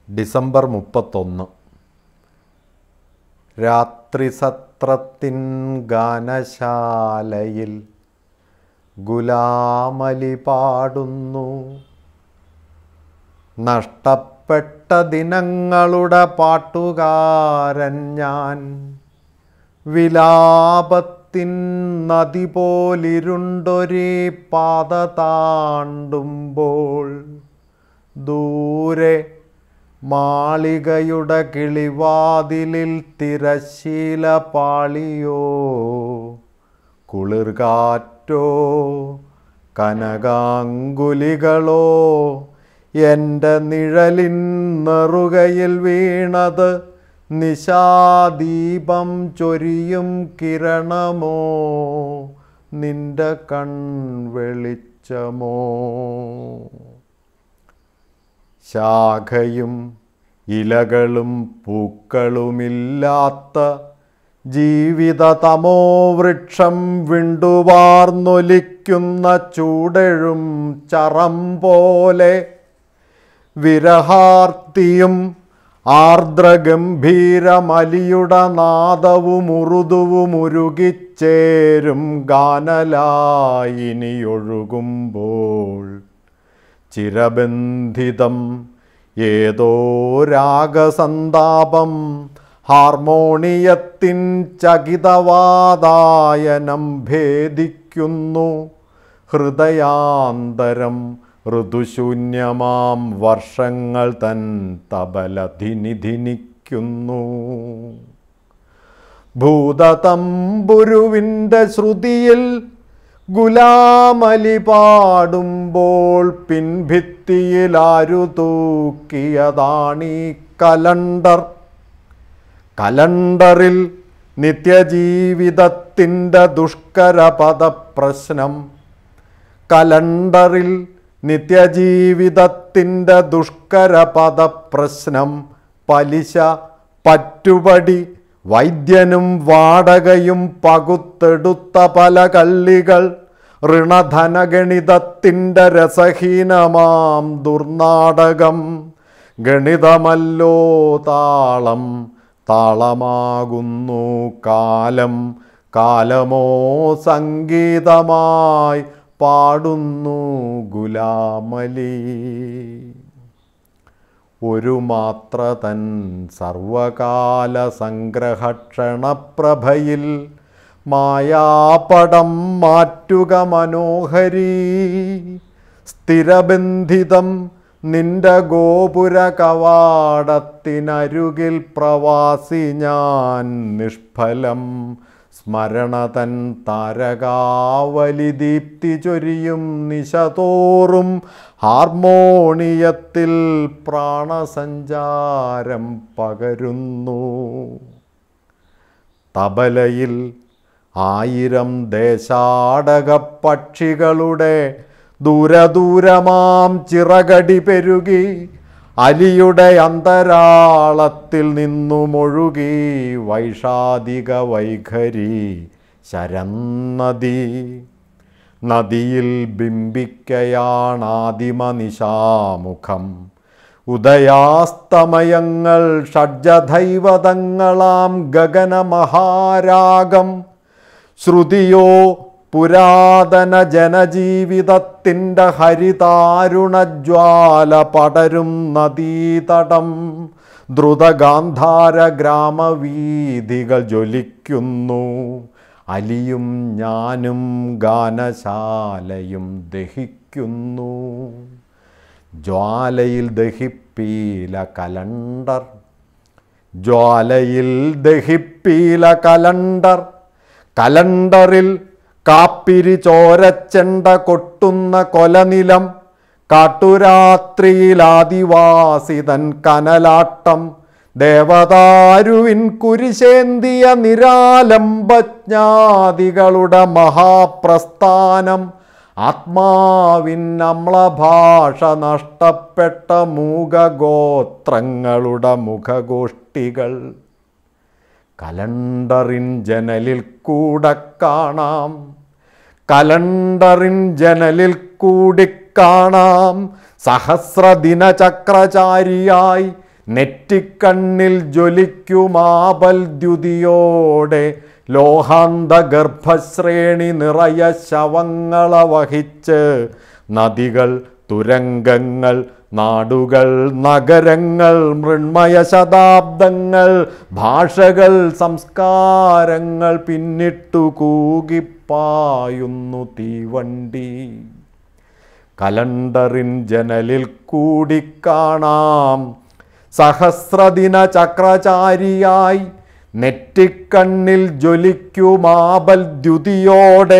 December മുപ്പത്തൊന്ന് രാത്രിസത്രത്തിൻ ഗാനശാലയിൽ ഗുലാമലി പാടുന്നു നഷ്ടപ്പെട്ട ദിനങ്ങളുടെ പാട്ടുകാരൻ ഞാൻ വിലാപത്തിൻ നദി പോലിരുണ്ടൊരേ പാത താണ്ടുമ്പോൾ ദൂരെ മാളികയുടെ കിളിവാതിലിൽ തിരശീല പാളിയോ കുളിർകാറ്റോ കനകാങ്കുലികളോ എൻ്റെ നിഴലിൻ നെറുകയിൽ വീണത് നിശാദീപം ചൊരിയും കിരണമോ നിന്റെ കൺവെളിച്ചമോ ശാഖയും ഇലകളും പൂക്കളുമില്ലാത്ത ജീവിത തമോവൃക്ഷം വിണ്ടുവാർന്നൊലിക്കുന്ന ചൂടെഴും ചറം പോലെ വിരഹാർത്തിയും ആർദ്രഗംഭീരമലിയുടെ നാദവും ഉറുതുവും ഉരുകിച്ചേരും ഗാനലായിനിയൊഴുകുമ്പോൾ ചിരബന്ധിതം ഏതോ രാഗസന്താപം ഹാർമോണിയത്തിൻ ചകിതവാതായനം ഭേദിക്കുന്നു ഹൃദയാന്തരം ഋതുശൂന്യമാം വർഷങ്ങൾ തൻ തബല ധിനിധിനിക്കുന്നു ഭൂതതമ്പുരുവിൻ്റെ ശ്രുതിയിൽ ഗുലാമലി പാടുമ്പോൾ പിൻഭിത്തിയിലാരു തൂക്കിയതാണീ കലണ്ടർ കലണ്ടറിൽ നിത്യജീവിതത്തിൻ്റെ ദുഷ്കര പദപ്രശ്നം കലണ്ടറിൽ നിത്യജീവിതത്തിൻ്റെ ദുഷ്കര പദപ്രശ്നം പലിശ പറ്റുപടി വൈദ്യനും വാടകയും പകുത്തെടുത്ത പല കള്ളികൾ ഋണധനഗണിതത്തിൻ്റെ രസഹീനമാം ദുർനാടകം ഗണിതമല്ലോ താളം താളമാകുന്നു കാലം കാലമോ സംഗീതമായി പാടുന്നു ഗുലാമലി ഒരു മാത്ര തൻ സർവകാല സംഗ്രഹക്ഷണപ്രഭയിൽ മായാപടം മാറ്റുക മനോഹരീ സ്ഥിരബന്ധിതം നിന്റെ ഗോപുര കവാടത്തിനരുകിൽ പ്രവാസി ഞാൻ നിഷ്ഫലം സ്മരണതൻ താരകാവലി ദീപ്തി ചൊരിയും നിശതോറും ഹാർമോണിയത്തിൽ പ്രാണസഞ്ചാരം പകരുന്നു തബലയിൽ ആയിരം ദേശാടക പക്ഷികളുടെ ദൂരദൂരമാം ചിറകടി പെരുകി അലിയുടെ അന്തരാളത്തിൽ നിന്നുമൊഴുകി വൈഷാദിക വൈഖരി ശരന്നദി നദിയിൽ ബിംബിക്കയാണാദിമനിശാമുഖം ഉദയാസ്തമയങ്ങൾ ഷഡ്ജദൈവതങ്ങളാം ഗഗനമഹാരാഗം ശ്രുതിയോ പുരാതന ജനജീവിതത്തിൻ്റെ ഹരിതാരുണജ്വാല പടരും നദീതടം ദ്രുതഗാന്ധാര ഗ്രാമവീഥികൾ ജ്വലിക്കുന്നു അലിയും ഞാനും ഗാനശാലയും ദഹിക്കുന്നു ജ്വാലയിൽ ദഹിപ്പീല കലണ്ടർ ജ്വാലയിൽ ദഹിപ്പീല കലണ്ടർ കലണ്ടറിൽ കാപ്പിരി ചോരച്ചെണ്ട കൊട്ടുന്ന കൊലനിലം കാട്ടുരാത്രിയിൽ ആദിവാസിതൻ കനലാട്ടം ദേവദാരുവിൻ കുരിശേന്തിയ നിരാലംബജ്ഞാതികളുടെ മഹാപ്രസ്ഥാനം ആത്മാവിൻ അമ്ലഭാഷ നഷ്ടപ്പെട്ട മൂകഗോത്രങ്ങളുടെ മുഖഗോഷ്ഠികൾ കലണ്ടറിൻ ജനലിൽ കൂടെ കാണാം കലണ്ടറിൻ ജനലിൽ കൂടി കാണാം സഹസ്രദിനചക്രചാരിയായി നെറ്റിക്കണ്ണിൽ ജ്വലിക്കുമാപൽദ്യുതിയോടെ ലോഹാന്ത ഗർഭശ്രേണി നിറയ ശവങ്ങളെ വഹിച്ച് നദികൾ തുരങ്കങ്ങൾ നാടുകൾ നഗരങ്ങൾ മൃണ്മയ ശതാബ്ദങ്ങൾ ഭാഷകൾ സംസ്കാരങ്ങൾ പിന്നിട്ടു കൂകിപ്പായുന്നു തീവണ്ടി കലണ്ടറിൻ ജനലിൽ കൂടി കാണാം സഹസ്രദിന ചക്രചാരിയായി നെറ്റിക്കണ്ണിൽ ജ്വലിക്കുമാപൽദ്യുതിയോടെ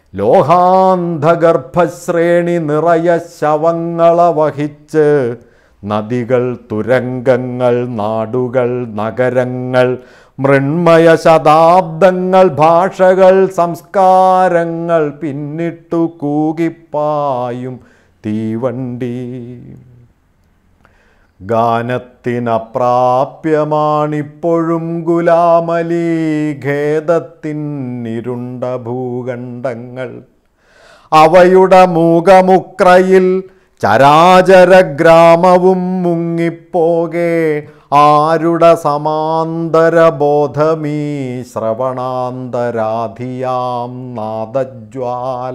ലോഹാന്ധഗർഭശ്രേണി നിറയ ശവങ്ങളെ വഹിച്ച് നദികൾ തുരങ്കങ്ങൾ നാടുകൾ നഗരങ്ങൾ മൃണ്മയ ശതാബ്ദങ്ങൾ ഭാഷകൾ സംസ്കാരങ്ങൾ പിന്നിട്ടു കൂകിപ്പായും തീവണ്ടി ഗാനത്തിനപ്രാപ്യമാണിപ്പോഴും ഗുലാമലി ഖേദത്തിനിരുണ്ട ഭൂഖണ്ഡങ്ങൾ അവയുടെ മൂകമുക്രയിൽ ചരാചര ഗ്രാമവും മുങ്ങിപ്പോകെ ആരുടെ സമാന്തര ബോധമീ ശ്രവണാന്തരാധിയാം നാദജ്വാല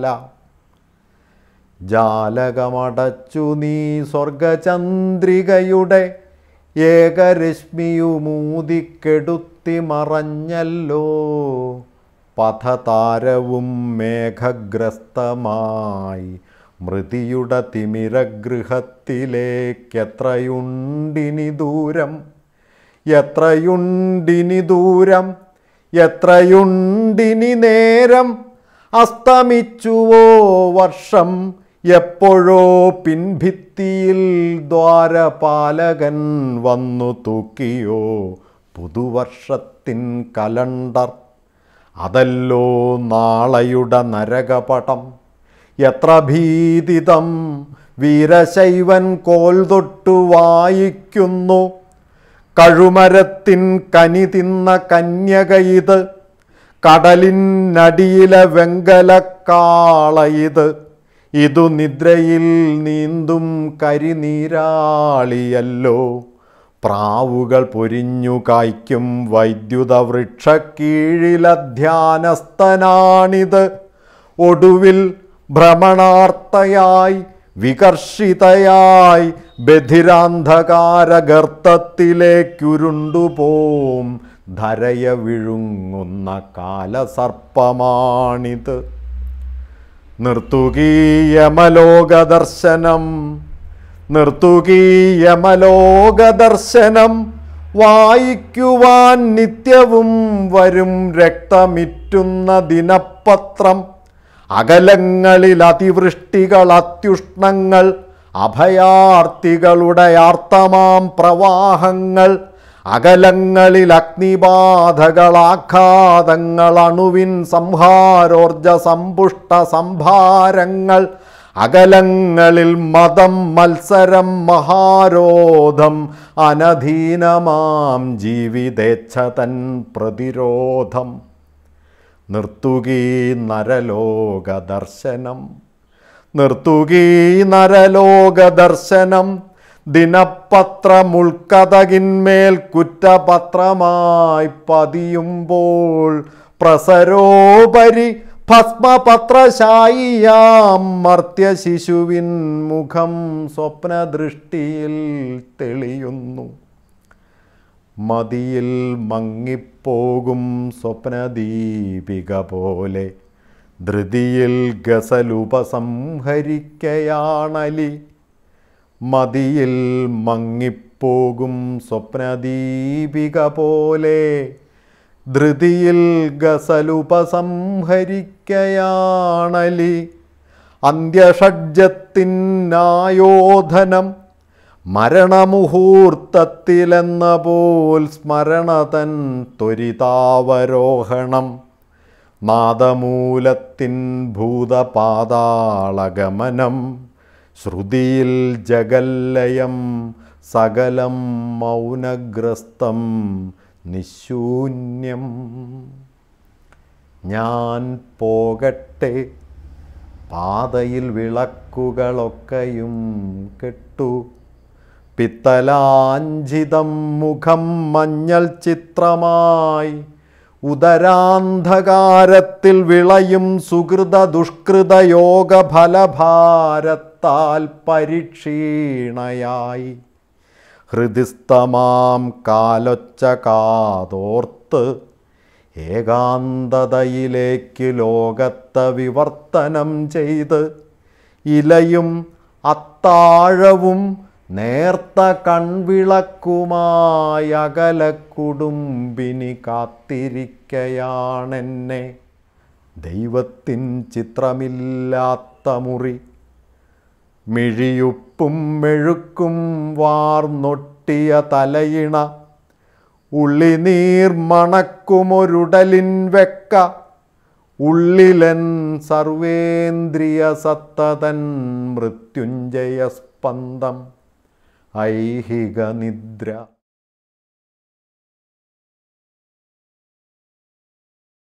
ജാലകമടച്ചു നീ സ്വർഗചന്ദ്രികയുടെ ഏകരശ്മിയുമൂതിക്കെടുത്തി മറഞ്ഞല്ലോ പഥതാരവും മേഘഗ്രസ്തമായി മൃതിയുടെ തിമിരഗൃഹത്തിലേക്കെത്രയുണ്ടിനി ദൂരം എത്രയുണ്ടിനി ദൂരം എത്രയുണ്ടിനി നേരം അസ്തമിച്ചുവോ വർഷം എപ്പോഴോ പിൻഭിത്തിയിൽ ദ്വാരപാലകൻ വന്നു തൂക്കിയോ പുതുവർഷത്തിൻ കലണ്ടർ അതല്ലോ നാളെയുടെ നരകപടം എത്ര ഭീതിതം വീരശൈവൻ കോൽ തൊട്ടു വായിക്കുന്നു കഴുമരത്തിൻ കനി തിന്ന കന്യകയിത് കടലിനടിയിലെ വെങ്കലക്കാളയിത് ഇതു നിദ്രയിൽ നീന്തും കരിനീരാളിയല്ലോ പ്രാവുകൾ പൊരിഞ്ഞു കായ്ക്കും വൈദ്യുത വൃക്ഷക്കീഴിലധ്യാനസ്ഥനാണിത് ഒടുവിൽ ഭ്രമണാർത്തയായി വികർഷിതയായി ബധിരാന്ധകാരഗർത്തത്തിലേക്കുരുണ്ടുപോം ധരയ വിഴുങ്ങുന്ന കാലസർപ്പമാണിത് നിർത്തുകീയമലോകദർശനം നിർത്തുകീയമലോകദർശനം വായിക്കുവാൻ നിത്യവും വരും രക്തമിറ്റുന്ന ദിനപത്രം അകലങ്ങളിൽ അതിവൃഷ്ടികൾ അത്യുഷ്ണങ്ങൾ അഭയാർത്ഥികളുടെ ആർത്തമാം പ്രവാഹങ്ങൾ അകലങ്ങളിൽ അഗ്നിബാധകൾ ആഘാതങ്ങൾ അണുവിൻ സംഹാരോർജ സമ്പുഷ്ട സംഭാരങ്ങൾ അകലങ്ങളിൽ മതം മത്സരം മഹാരോധം അനധീനമാം ജീവിതേച്ഛതൻ പ്രതിരോധം നിർത്തുകീ നരലോക ദർശനം നിർത്തുകീ നരലോക ദർശനം ദിനപത്രമുൾക്കഥകിന്മേൽ കുറ്റപത്രമായി പതിയുമ്പോൾ പ്രസരോപരി ഭസ്മപത്രശായിയാം മർത്യശിശുവിൻ മുഖം സ്വപ്നദൃഷ്ടിയിൽ തെളിയുന്നു മതിയിൽ മങ്ങിപ്പോകും സ്വപ്നദീപിക പോലെ ധൃതിയിൽ ഗസലുപസംഹരിക്കയാണലി മതിയിൽ മങ്ങിപ്പോകും സ്വപ്നദീപിക പോലെ ധൃതിയിൽ ഗസലുപസംഹരിക്കയാണലി അന്ത്യഷഡ്ജത്തിനായോധനം മരണമുഹൂർത്തത്തിലെന്ന പോൽ സ്മരണതൻ ത്വരിതാവരോഹണം നാദമൂലത്തിൻ ഭൂതപാതാളഗമനം ശ്രുതിയിൽ ജഗല്ലയം സകലം മൗനഗ്രസ്തം നിശൂന്യം ഞാൻ പോകട്ടെ പാതയിൽ വിളക്കുകളൊക്കെയും കെട്ടു പിത്തലാഞ്ചിതം മുഖം മഞ്ഞൾ ചിത്രമായി ഉദരാന്ധകാരത്തിൽ വിളയും സുഹൃത ദുഷ്കൃത യോഗ ഫലഭാരത്താൽ പരിക്ഷീണയായി ഹൃദിസ്ഥമാം കാലൊച്ച കാതോർത്ത് ഏകാന്തതയിലേക്ക് ലോകത്തെ വിവർത്തനം ചെയ്ത് ഇലയും അത്താഴവും നേർത്ത കൺവിളക്കുമായി അകലക്കുടുംബിനി കാത്തിരിക്കയാണെന്നെ ദൈവത്തിൻ ചിത്രമില്ലാത്ത മുറി മിഴിയുപ്പും മെഴുക്കും വാർന്നൊട്ടിയ തലയിണ ഉള്ളിനീർ മണക്കുമൊരുടലിൻ വെക്ക ഉള്ളിലൻ സർവേന്ദ്രിയ സത്തതൻ മൃത്യുഞ്ജയ സ്പന്ദം ഐഹിക നിദ്ര